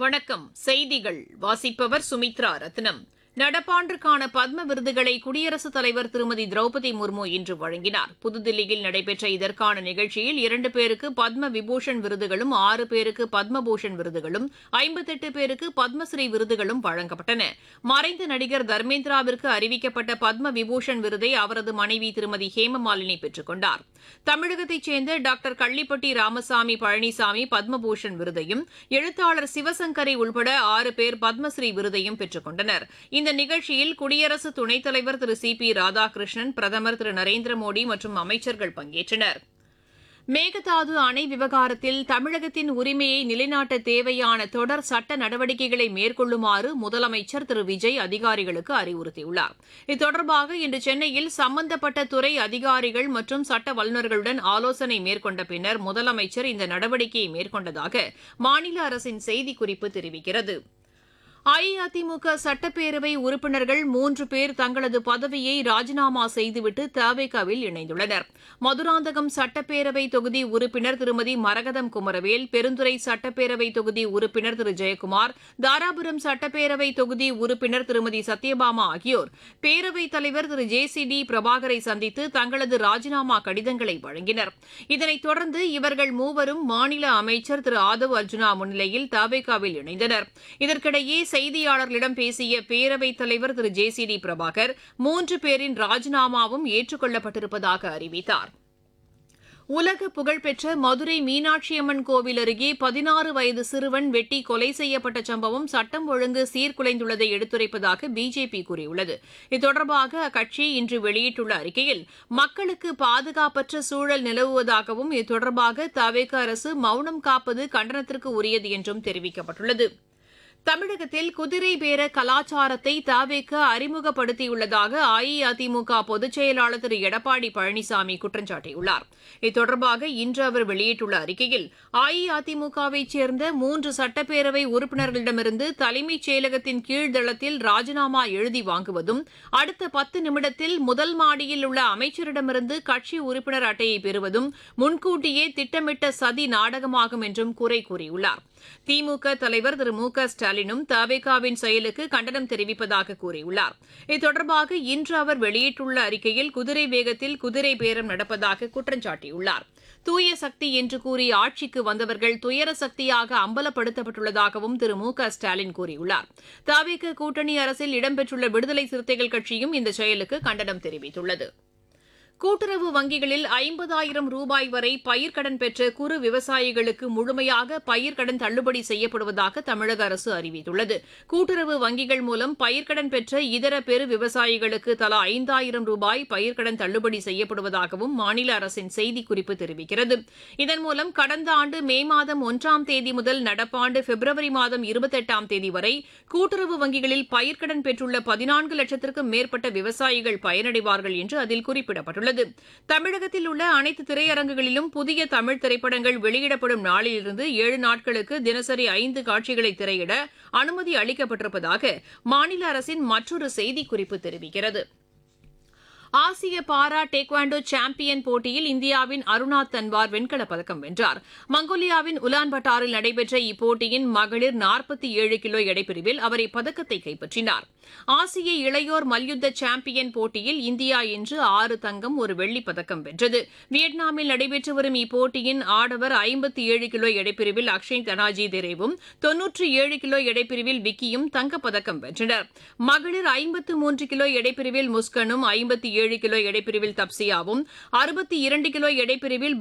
வணக்கம் செய்திகள் வாசிப்பவர் சுமித்ரா ரத்னம் நடப்பாண்டிற்கான பத்ம விருதுகளை குடியரசுத் தலைவர் திருமதி திரௌபதி முர்மு இன்று வழங்கினார் புதுதில்லியில் நடைபெற்ற இதற்கான நிகழ்ச்சியில் இரண்டு பேருக்கு பத்ம விபூஷன் விருதுகளும் ஆறு பேருக்கு பத்மபூஷன் விருதுகளும் ஐம்பத்தெட்டு பேருக்கு பத்மஸ்ரீ விருதுகளும் வழங்கப்பட்டன மறைந்த நடிகர் தர்மேந்திராவிற்கு அறிவிக்கப்பட்ட பத்ம விபூஷன் விருதை அவரது மனைவி திருமதி ஹேமமாலினி பெற்றுக் கொண்டார் தமிழகத்தைச் சேர்ந்த டாக்டர் கள்ளிப்பட்டி ராமசாமி பழனிசாமி பத்மபூஷன் விருதையும் எழுத்தாளர் சிவசங்கரை உள்பட ஆறு பேர் பத்மஸ்ரீ விருதையும் பெற்றுக் கொண்டனர் இந்த நிகழ்ச்சியில் குடியரசு துணைத் தலைவர் திரு சி பி ராதாகிருஷ்ணன் பிரதமர் திரு நரேந்திர மோடி மற்றும் அமைச்சர்கள் பங்கேற்றனர் மேகதாது அணை விவகாரத்தில் தமிழகத்தின் உரிமையை நிலைநாட்ட தேவையான தொடர் சட்ட நடவடிக்கைகளை மேற்கொள்ளுமாறு முதலமைச்சர் திரு விஜய் அதிகாரிகளுக்கு அறிவுறுத்தியுள்ளார் இது தொடர்பாக இன்று சென்னையில் சம்பந்தப்பட்ட துறை அதிகாரிகள் மற்றும் சட்ட வல்லுநர்களுடன் ஆலோசனை மேற்கொண்ட பின்னர் முதலமைச்சர் இந்த நடவடிக்கையை மேற்கொண்டதாக மாநில அரசின் செய்திக்குறிப்பு தெரிவிக்கிறது அஇஅதிமுக சட்டப்பேரவை உறுப்பினர்கள் மூன்று பேர் தங்களது பதவியை ராஜினாமா செய்துவிட்டு தவேகாவில் இணைந்துள்ளனர் மதுராந்தகம் சட்டப்பேரவை தொகுதி உறுப்பினர் திருமதி மரகதம் குமரவேல் பெருந்துறை சட்டப்பேரவை தொகுதி உறுப்பினர் திரு ஜெயக்குமார் தாராபுரம் சட்டப்பேரவை தொகுதி உறுப்பினர் திருமதி சத்யபாமா ஆகியோர் பேரவைத் தலைவர் திரு ஜே சி டி பிரபாகரை சந்தித்து தங்களது ராஜினாமா கடிதங்களை வழங்கினர் இதனைத் தொடர்ந்து இவர்கள் மூவரும் மாநில அமைச்சர் திரு ஆதவ் அர்ஜுனா முன்னிலையில் தவேகாவில் இணைந்தனர் இதற்கிடையே செய்தியாளர்களிடம் பேசிய பேரவைத் தலைவர் Thiru J C D Prabhakar மூன்று பேரின் ராஜினாமாவும் ஏற்றுக்கொள்ளப்பட்டிருப்பதாக அறிவித்தார் உலக புகழ்பெற்ற மதுரை மீனாட்சியம்மன் கோவில் அருகே பதினாறு வயது சிறுவன் வெட்டி கொலை செய்யப்பட்ட சம்பவம் சட்டம் ஒழுங்கு சீர்குலைந்துள்ளதை எடுத்துரைப்பதாக பிஜேபி கூறியுள்ளது இது தொடர்பாக அக்கட்சி இன்று வெளியிட்டுள்ள அறிக்கையில் மக்களுக்கு பாதுகாப்பற்ற சூழல் நிலவுவதாகவும் இது தொடர்பாக தவேக அரசு மௌனம் காப்பது கண்டனத்திற்கு உரியது என்றும் தெரிவிக்கப்பட்டுள்ளது தமிழகத்தில் குதிரை பேர கலாச்சாரத்தை தாவேக்க அறிமுகப்படுத்தியுள்ளதாக அஇஅதிமுக பொதுச் செயலாளர் திரு எடப்பாடி பழனிசாமி குற்றம் சாட்டியுள்ளார் இது தொடர்பாக இன்று அவர் வெளியிட்டுள்ள அறிக்கையில் அஇஅதிமுகவைச் சேர்ந்த மூன்று சட்டப்பேரவை உறுப்பினர்களிடமிருந்து தலைமைச் செயலகத்தின் கீழ்தளத்தில் ராஜினாமா எழுதி வாங்குவதும் அடுத்த பத்து நிமிடத்தில் முதல் மாடியில் உள்ள அமைச்சரிடமிருந்து கட்சி உறுப்பினர் அட்டையை பெறுவதும் முன்கூட்டியே திட்டமிட்ட சதி நாடகமாகும் என்றும் குறை கூறியுள்ளார் திமுக தலைவர் திரு மு க ஸ்டாலினும் தவேகாவின் செயலுக்கு கண்டனம் தெரிவிப்பதாக கூறியுள்ளார் இது தொடர்பாக இன்று அவர் வெளியிட்டுள்ள அறிக்கையில் குதிரை வேகத்தில் குதிரை பேரம் நடப்பதாக குற்றம் சாட்டியுள்ளார் தூய சக்தி என்று கூறி ஆட்சிக்கு வந்தவர்கள் துயர சக்தியாக அம்பலப்படுத்தப்பட்டுள்ளதாகவும் திரு மு க ஸ்டாலின் கூறியுள்ளார் தவேக கூட்டணி அரசில் இடம்பெற்றுள்ள விடுதலை சிறுத்தைகள் கட்சியும் இந்த செயலுக்கு கண்டனம் தெரிவித்துள்ளது கூட்டுறவு வங்கிகளில் ஐம்பதாயிரம் ரூபாய் வரை பயிர்க்கடன் பெற்ற குறு விவசாயிகளுக்கு முழுமையாக பயிர்க்கடன் தள்ளுபடி செய்யப்படுவதாக தமிழக அரசு அறிவித்துள்ளது கூட்டுறவு வங்கிகள் மூலம் பயிர்க்கடன் பெற்ற இதர பெரு விவசாயிகளுக்கு தலா ஐந்தாயிரம் ரூபாய் பயிர்க்கடன் தள்ளுபடி செய்யப்படுவதாகவும் மாநில அரசின் செய்திக்குறிப்பு தெரிவிக்கிறது இதன் மூலம் கடந்த ஆண்டு மே மாதம் ஒன்றாம் தேதி முதல் நடப்பாண்டு பிப்ரவரி மாதம் இருபத்தெட்டாம் தேதி வரை கூட்டுறவு வங்கிகளில் பயிர்க்கடன் பெற்றுள்ள பதினான்கு லட்சத்திற்கும் மேற்பட்ட விவசாயிகள் பயனடைவார்கள் என்று அதில் குறிப்பிடப்பட்டுள்ளது உள்ளது தமிழகத்தில் உள்ள அனைத்து திரையரங்குகளிலும் புதிய தமிழ் திரைப்படங்கள் வெளியிடப்படும் நாளிலிருந்து ஏழு நாட்களுக்கு தினசரி ஐந்து காட்சிகளை திரையிட அனுமதி அளிக்கப்பட்டிருப்பதாக மாநில அரசின் மற்றொரு செய்திக்குறிப்பு தெரிவிக்கிறது ஆசிய பாரா டேக்வாண்டோ சாம்பியன் போட்டியில் இந்தியாவின் அருணா தன்வார் வெண்கலப் பதக்கம் வென்றார் மங்கோலியாவின் உலான்பட்டாரில் நடைபெற்ற இப்போட்டியின் மகளிர் நாற்பத்தி ஏழு கிலோ எடைப்பிரிவில் அவர் இப்பதக்கத்தை கைப்பற்றினார் ஆசிய இளையோர் மல்யுத்த சாம்பியன் போட்டியில் இந்தியா இன்று ஆறு தங்கம் ஒரு வெள்ளிப் பதக்கம் வென்றது வியட்நாமில் நடைபெற்று வரும் இப்போட்டியின் ஆடவர் ஐம்பத்தி ஏழு கிலோ எடைப்பிரிவில் அக்ஷய் தனாஜி தேரேவும் தொன்னூற்றி ஏழு கிலோ எடைப்பிரிவில் விக்கியும் தங்கப்பதக்கம் வென்றனர் மகளிர் ஐம்பத்து மூன்று கிலோ எடைப்பிரிவில் முஸ்கனும் ஐம்பத்தி ஏழு கிலோ எடைப்பிரிவில் தப்சியாவும் அறுபத்தி இரண்டு கிலோ எடைப்பிரிவில்